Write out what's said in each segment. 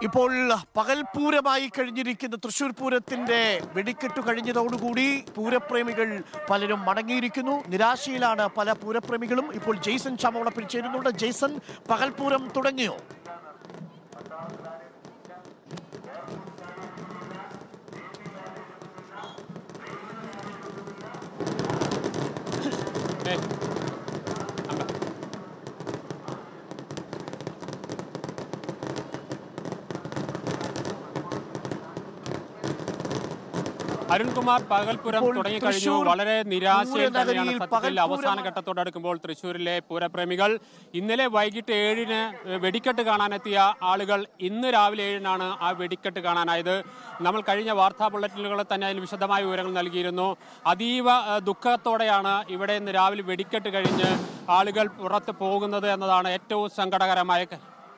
ഇപ്പോൾ പകൽ പൂരമായി കഴിഞ്ഞിരിക്കുന്ന തൃശൂർ പൂരത്തിന്റെ വെടിക്കെട്ട് കഴിഞ്ഞതോടുകൂടി പൂരപ്രേമികൾ പലരും മടങ്ങിയിരിക്കുന്നു നിരാശയിലാണ് പല പൂരപ്രേമികളും ഇപ്പോൾ ജെയ്സൺ ചമോളപ്പിൽ ചേരുന്നുണ്ട് ജെയ്സൺ പകൽ പൂരം തുടങ്ങിയോ അരുൺകുമാർ പകൽപുരം ഇപ്പോൾ തുടങ്ങിക്കഴിഞ്ഞു തൃശ്ശൂർ വളരെ നിരാശയിൽ തന്നെയാണ് പൂരനഗരിയിൽ സത്യത്തിൽ പകൽപൂരം- അവസാന ഘട്ടത്തോടടുക്കുമ്പോൾ തൃശ്ശൂരിലെ പൂരപ്രേമികൾ ഇന്നലെ വൈകിട്ട് ഏഴിന് വെടിക്കെട്ട് കാണാനെത്തിയ ആളുകൾ ഇന്ന് രാവിലെ ഏഴിനാണ് ആ വെടിക്കെട്ട് കാണാനായത് നമ്മൾ കഴിഞ്ഞ വാർത്താ ബുള്ളറ്റിനുകളിൽ തന്നെ അതിന് വിശദമായ വിവരങ്ങൾ നൽകിയിരുന്നു അതീവ ഏഹ്, ദുഃഖത്തോടെയാണ് ഇവിടെ ഇന്ന് രാവിലെ വെടിക്കെട്ട് കഴിഞ്ഞ് ആളുകൾ പുറത്ത് പോകുന്നത് എന്നതാണ് ഏറ്റവും സങ്കടകരമായ ക-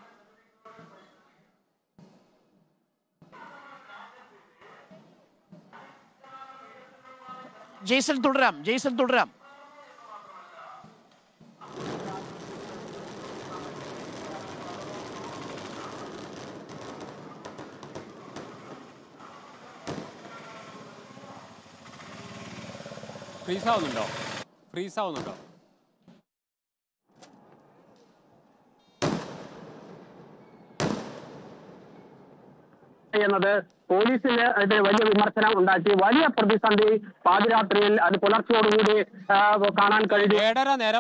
ജെയ്സൺ തുടരാം ജെയ്സൺ തുടരാം ഫ്രീസ് ആവുന്നുണ്ടോ ഫ്രീസ് ആവുന്നുണ്ടോ എന്നത് പോലീസിന് ഇത് വലിയ വിമർശനം ഉണ്ടാക്കി വലിയ പ്രതിസന്ധി പാതിരാത്രിയിൽ അത് പുലർച്ചയോടുകൂടി ആ, കാണാൻ കഴിഞ്ഞു ഏഴര നേരം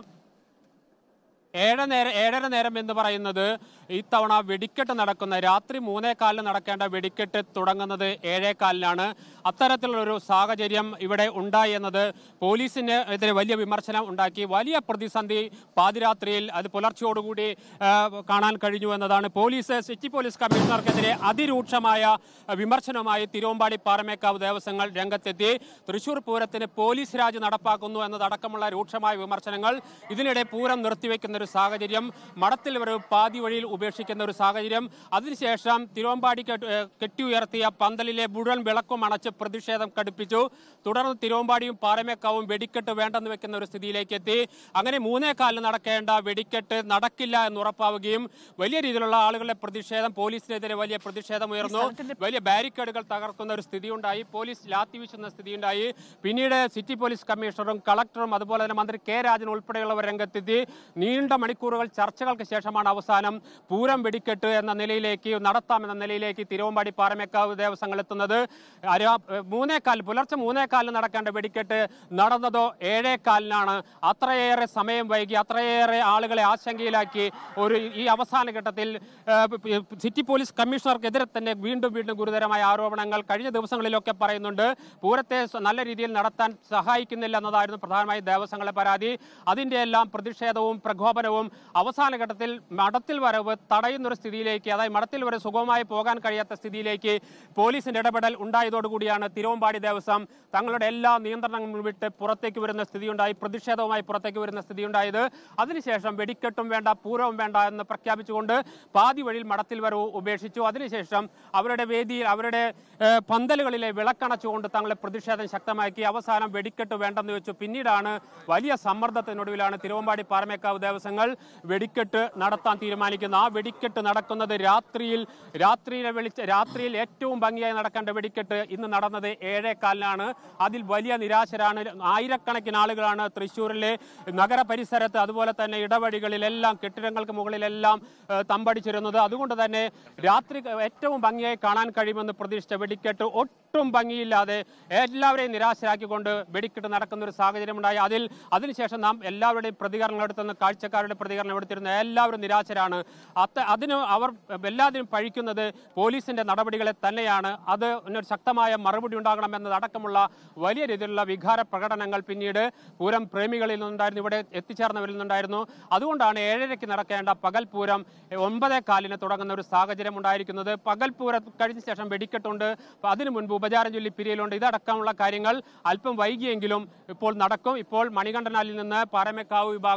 ഏഴര നേരം ഏഴര നേരം എന്ന് പറയുന്നത് ഇത്തവണ വെടിക്കെട്ട് നടക്കുന്ന രാത്രി മൂന്നേകാലിന് നടക്കേണ്ട വെടിക്കെട്ട് തുടങ്ങുന്നത് ഏഴേകാലിനാണ് അത്തരത്തിലുള്ളൊരു സാഹചര്യം ഇവിടെ ഉണ്ടായി എന്നത് പോലീസിന് എതിരെ വലിയ വിമർശനം ഉണ്ടാക്കി വലിയ പ്രതിസന്ധി പാതിരാത്രിയിൽ അത് പുലർച്ചയോടുകൂടി ആ, കാണാൻ കഴിഞ്ഞു എന്നതാണ് പോലീസ് സിറ്റി പോലീസ് കമ്മീഷണർക്കെതിരെ അതിരൂക്ഷമായ വിമർശനവുമായി തിരുവമ്പാടി പാറമേക്കാവ് ദേവസ്വങ്ങൾ രംഗത്തെത്തി തൃശൂർ പൂരത്തിന് പോലീസ് രാജ് നടപ്പാക്കുന്നു എന്നതടക്കമുള്ള രൂക്ഷമായ വിമർശനങ്ങൾ ഇതിനിടെ പൂരം നിർത്തിവെക്കുന്ന ഒരു സാഹചര്യം മഠത്തിൽ ഒരു പാതി വഴിയിൽ ഉപേക്ഷിക്കുന്ന ഒരു സാഹചര്യം അതിനുശേഷം തിരുവമ്പാടി കെട്ട്- ഏഹ് കെട്ടിയുയർത്തിയ പന്തലിലെ മുഴുവൻ വിളക്കും അണച്ച് പ്രതിഷേധം കടുപ്പിച്ചു തുടർന്ന് തിരുവമ്പാടിയും പാറമേക്കാവും വെടിക്കെട്ട് വേണ്ടെന്ന് വെക്കുന്ന ഒരു സ്ഥിതിയിലേക്ക് എത്തി അങ്ങനെ മൂന്നേ കാലിന് നടക്കേണ്ട വെടിക്കെട്ട് നടക്കില്ല എന്ന് ഉറപ്പാവുകയും വലിയ രീതിയിലുള്ള ആളുകളുടെ പ്രതിഷേധം പോലീസിനെതിരെ വലിയ പ്രതിഷേധം ഉയർന്നു വലിയ ബാരിക്കേഡുകൾ തകർക്കുന്ന ഒരു സ്ഥിതിയുണ്ടായി പോലീസ് ലാത്തി വീശുന്ന സ്ഥിതിയുണ്ടായി പിന്നീട് സിറ്റി പോലീസ് കമ്മീഷണറും കളക്ടറും അതുപോലെ തന്നെ മന്ത്രി കെ രാജൻ ഉൾപ്പെടെയുള്ളവർ രംഗത്തെത്തി നീണ്ട മണിക്കൂറുകൾ ചർച്ചകൾക്ക് ശേഷമാണ് അവസാനം പൂരം വെടിക്കെട്ട് എന്ന നിലയിലേക്ക് നടത്താമെന്ന നിലയിലേക്ക് തിരുവമ്പാടി പാറമേക്കാവ് ദേവസ്വങ്ങൾ എത്തുന്നത് അര- മൂന്നേകാൽ പുലർച്ചെ മൂന്നേകാലിന് നടക്കേണ്ട വെടിക്കെട്ട് നടന്നതോ ഏഴേകാലിനാണ് അത്രയേറെ സമയം വൈകി അത്രയേറെ ആളുകളെ ആശങ്കയിലാക്കി ഒരു ഈ അവസാന ഘട്ടത്തിൽ ഏഹ്, സിറ്റി പോലീസ് കമ്മീഷണർക്കെതിരെ തന്നെ വീണ്ടും വീണ്ടും ഗുരുതരമായ ആരോപണങ്ങൾ കഴിഞ്ഞ ദിവസങ്ങളിലൊക്കെ പറയുന്നുണ്ട് പൂരത്തെ സ- നല്ല രീതിയിൽ നടത്താൻ സഹായിക്കുന്നില്ല എന്നതായിരുന്നു പ്രധാനമായി ദേവസ്വങ്ങളെ പരാതി അതിന്റെ എല്ലാം പ്രതിഷേധവും പ്രകോപനവും അവസാന ഘട്ടത്തിൽ മഠത്തിൽ വരവ് തടയുന്നൊരു സ്ഥിതിയിലേക്ക് അതായത് മഠത്തിൽ വരെ സുഗമമായി പോകാൻ കഴിയാത്ത സ്ഥിതിയിലേക്ക് പോലീസിന്റെ ഇടപെടൽ ഉണ്ടായതോടുകൂടിയാണ് തിരുവമ്പാടി ദേവസ്വം തങ്ങളുടെ എല്ലാ നിയന്ത്രണങ്ങളും വിട്ട് പുറത്തേക്ക് വരുന്ന സ്ഥിതിയുണ്ടായി പ്രതിഷേധവുമായി പുറത്തേക്ക് വരുന്ന സ്ഥിതിയുണ്ടായത് അതിനുശേഷം വെടിക്കെട്ടും വേണ്ട പൂരവും വേണ്ട എന്ന് പ്രഖ്യാപിച്ചുകൊണ്ട് പാതി വഴിയിൽ മഠത്തിൽ വരവ് ഉപേക്ഷിച്ചു അതിനുശേഷം അവരുടെ വേദിയിൽ അവരുടെ ഏഹ്, പന്തലുകളിലെ വിളക്കണച്ചുകൊണ്ട് തങ്ങളുടെ പ്രതിഷേധം ശക്തമാക്കി അവസാനം വെടിക്കെട്ട് വേണ്ടെന്ന് വെച്ചു പിന്നീടാണ് വലിയ സമ്മർദ്ദത്തിനൊടുവിലാണ് തിരുവമ്പാടി പാറമേക്കാവ് ദേവസ്വങ്ങൾ വെടിക്കെട്ട് നടത്താൻ തീരുമാനിക്കുന്നത് ആ വെടിക്കെട്ട് നടക്കുന്നത് രാത്രിയിൽ രാത്രിയിലെ വെളിച്ച രാത്രിയിൽ ഏറ്റവും ഭംഗിയായി നടക്കേണ്ട വെടിക്കെട്ട് ഇന്ന് നടന്നത് ഏഴേകാലിനാണ് അതിൽ വലിയ നിരാശരാണ് ആയിരക്കണക്കിന് ആളുകളാണ് തൃശ്ശൂരിലെ നഗര പരിസരത്ത് അതുപോലെ തന്നെ ഇടവഴികളിലെല്ലാം കെട്ടിടങ്ങൾക്ക് മുകളിലെല്ലാം ഏഹ്, തമ്പടിച്ചിരുന്നത് അതുകൊണ്ട് തന്നെ രാത്രി ഏറ്റവും ഭംഗിയായി കാണാൻ കഴിയുമെന്ന് പ്രതീക്ഷിച്ച വെടിക്കെട്ട് ഒട്ടും ഭംഗിയില്ലാതെ എല്ലാവരെയും നിരാശരാക്കിക്കൊണ്ട് വെടിക്കെട്ട് നടക്കുന്ന ഒരു സാഹചര്യമുണ്ടായി അതിൽ അതിനുശേഷം നാം എല്ലാവരുടെയും പ്രതികരണം എടുത്തുന്ന കാഴ്ചക്കാരുടെ പ്രതികരണം എടുത്തിരുന്ന എല്ലാവരും നിരാശരാണ് അത്ത അതിന് അവർ എല്ലാത്തിനും പഴിക്കുന്നത് പോലീസിന്റെ നടപടികളെ തന്നെയാണ് അത് ഒരു ശക്തമായ മറുപടി ഉണ്ടാകണമെന്നതടക്കമുള്ള വലിയ രീതിയിലുള്ള വികാര പ്രകടനങ്ങൾ പിന്നീട് പൂരം പ്രേമികളിൽ നിന്നുണ്ടായിരുന്നു ഇവിടെ എത്തിച്ചേർന്നവരിൽ നിന്നുണ്ടായിരുന്നു അതുകൊണ്ടാണ് ഏഴരയ്ക്ക് നടക്കേണ്ട പകൽ പൂരം ഒമ്പതേ കാലിന് തുടങ്ങുന്ന ഒരു സാഹചര്യം ഉണ്ടായിരിക്കുന്നത് പകൽ പൂരം കഴിഞ്ഞ ശേഷം വെടിക്കെട്ടുണ്ട് അപ്പൊ അതിനു മുൻപ് ഉപചാരം ചൊല്ലി പിരിയലുണ്ട് ഇതടക്കമുള്ള കാര്യങ്ങൾ അല്പം വൈകിയെങ്കിലും ഇപ്പോൾ നടക്കും ഇപ്പോൾ മണികണ്ഠനാലിൽ നിന്ന് പാറമേക്കാവ് വിഭാഗവും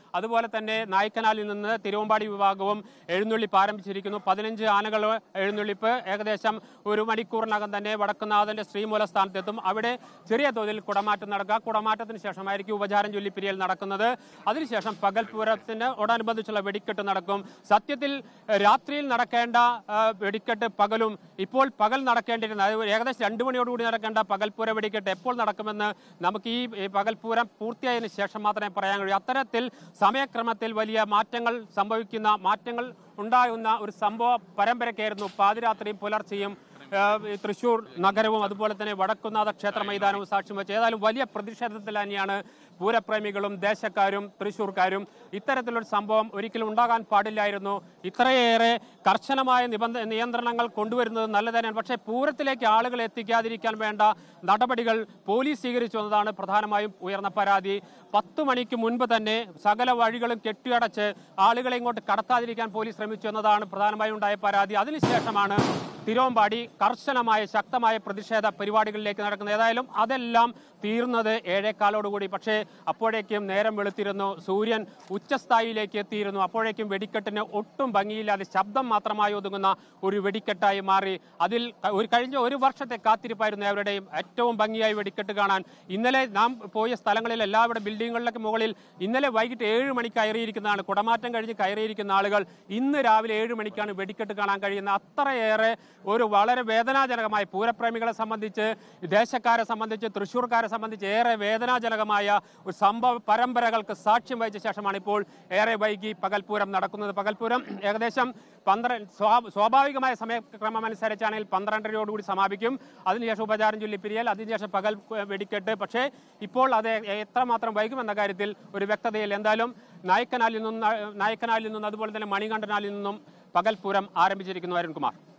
അതുപോലെ തന്നെ നായ്ക്കനാലിൽ നിന്ന് തിരുവമ്പാടി വിഭാഗവും എഴുന്നള്ളിപ്പ് ആരംഭിച്ചിരിക്കുന്നു പതിനഞ്ച് ആനകൾ എഴുന്നള്ളിപ്പ് ഏകദേശം ഒരു മണിക്കൂറിനകം തന്നെ വടക്കുന്നാഥന്റെ ശ്രീമൂല സ്ഥാനത്തെത്തും അവിടെ ചെറിയ തോതിൽ കുടമാറ്റം നടക്കുക കുടമാറ്റത്തിന് ശേഷമായിരിക്കും ഉപചാരം ചൊല്ലിപ്പിരിയൽ നടക്കുന്നത് അതിനുശേഷം പകൽപൂരത്തിനോടനുബന്ധിച്ചുള്ള വെടിക്കെട്ട് നടക്കും സത്യത്തിൽ ഏഹ്, രാത്രിയിൽ നടക്കേണ്ട ആ, വെടിക്കെട്ട് പകലും ഇപ്പോൾ പകൽ നടക്കേണ്ടിരുന്ന അതായത് ഏകദേശം രണ്ടു മണിയോടുകൂടി നടക്കേണ്ട പകൽപൂര വെടിക്കെട്ട് എപ്പോൾ നടക്കുമെന്ന് നമുക്ക് ഈ ഈ പകൽപൂരം പൂർത്തിയായതിനു ശേഷം മാത്രമേ പറയാൻ കഴിയൂ അത്തരത്തിൽ സമയക്രമത്തിൽ വലിയ മാറ്റങ്ങൾ സംഭവിക്കുന്ന മാറ്റങ്ങൾ ഉണ്ടാകുന്ന ഒരു സംഭവ പരമ്പരയ്ക്കായിരുന്നു പാതിരാത്രിയും പുലർച്ചെയും ഏഹ്, ഈ തൃശൂർ നഗരവും അതുപോലെ തന്നെ വടക്കുന്നാഥ ക്ഷേത്ര മൈതാനവും സാക്ഷ്യം വെച്ച് ഏതായാലും വലിയ പ്രതിഷേധത്തിൽ തന്നെയാണ് പൂരപ്രേമികളും ദേശക്കാരും തൃശൂർക്കാരും ഇത്തരത്തിലൊരു സംഭവം ഒരിക്കലും ഉണ്ടാകാൻ പാടില്ലായിരുന്നു ഇത്രയേറെ കർശനമായ നിബന്ധ നിയന്ത്രണങ്ങൾ കൊണ്ടുവരുന്നത് നല്ല തന്നെയാണ് പക്ഷേ പൂരത്തിലേക്ക് ആളുകൾ എത്തിക്കാതിരിക്കാൻ വേണ്ട നടപടികൾ പോലീസ് സ്വീകരിച്ചു എന്നതാണ് പ്രധാനമായും ഉയർന്ന പരാതി പത്ത് മണിക്ക് മുൻപ് തന്നെ സകല വഴികളും കെട്ടിയടച്ച് ആളുകളെ ഇങ്ങോട്ട് കടത്താതിരിക്കാൻ പോലീസ് ശ്രമിച്ചു എന്നതാണ് പ്രധാനമായും ഉണ്ടായ പരാതി അതിനുശേഷമാണ് തിരുവമ്പാടി കർശനമായ ശക്തമായ പ്രതിഷേധ പരിപാടികളിലേക്ക് നടക്കുന്നത് ഏതായാലും അതെല്ലാം തീർന്നത് ഏഴേക്കാലോടുകൂടി പക്ഷേ അപ്പോഴേക്കും നേരം വെളുത്തിരുന്നു സൂര്യൻ ഉച്ചസ്ഥായിയിലേക്ക് എത്തിയിരുന്നു അപ്പോഴേക്കും വെടിക്കെട്ടിന് ഒട്ടും ഭംഗിയില്ലാതെ ശബ്ദം മാത്രമായി ഒതുങ്ങുന്ന ഒരു വെടിക്കെട്ടായി മാറി അതിൽ ക- ഒരു കഴിഞ്ഞ ഒരു വർഷത്തെ കാത്തിരിപ്പായിരുന്നു അവരുടെയും ഏറ്റവും ഭംഗിയായി വെടിക്കെട്ട് കാണാൻ ഇന്നലെ നാം പോയ സ്ഥലങ്ങളിൽ എല്ലാവിടെ ബിൽഡിങ്ങുകളിലൊക്കെ മുകളിൽ ഇന്നലെ വൈകിട്ട് ഏഴ് മണിക്ക് കയറിയിരിക്കുന്നതാണ് കുടമാറ്റം കഴിഞ്ഞ് കയറിയിരിക്കുന്ന ആളുകൾ ഇന്ന് രാവിലെ ഏഴ് മണിക്കാണ് വെടിക്കെട്ട് കാണാൻ കഴിയുന്നത് അത്രയേറെ ഒരു വളരെ വേദനാജനകമായ പൂരപ്രേമികളെ സംബന്ധിച്ച് ദേശക്കാരെ സംബന്ധിച്ച് തൃശ്ശൂർക്കാരെ സംബന്ധിച്ച് ഏറെ വേദനാജനകമായ ഒരു സംഭവ പരമ്പരകൾക്ക് സാക്ഷ്യം വഹിച്ച ശേഷമാണ് ഇപ്പോൾ ഏറെ വൈകി പകൽപൂരം നടക്കുന്നത് പകൽപൂരം ഏകദേശം പന്ത്രണ്ട് സ്വാ- സ്വാഭാവികമായ സമയക്രമം അനുസരിച്ചാണെങ്കിൽ പന്ത്രണ്ടരയോടുകൂടി സമാപിക്കും അതിനുശേഷം ഉപചാരം ചൊല്ലിപ്പിരിയൽ അതിനുശേഷം പകൽ ഏഹ്, വെടിക്കെട്ട് പക്ഷേ ഇപ്പോൾ അത് എത്രമാത്രം വൈകുമെന്ന കാര്യത്തിൽ ഒരു വ്യക്തതയിൽ എന്തായാലും നായ്ക്കനാലിൽ നിന്നും നായ്ക്കനാലിൽ നിന്നും അതുപോലെ തന്നെ മണികണ്ഠനാലിൽ നിന്നും പകൽപൂരം ആരംഭിച്ചിരിക്കുന്നു അരുൺകുമാർ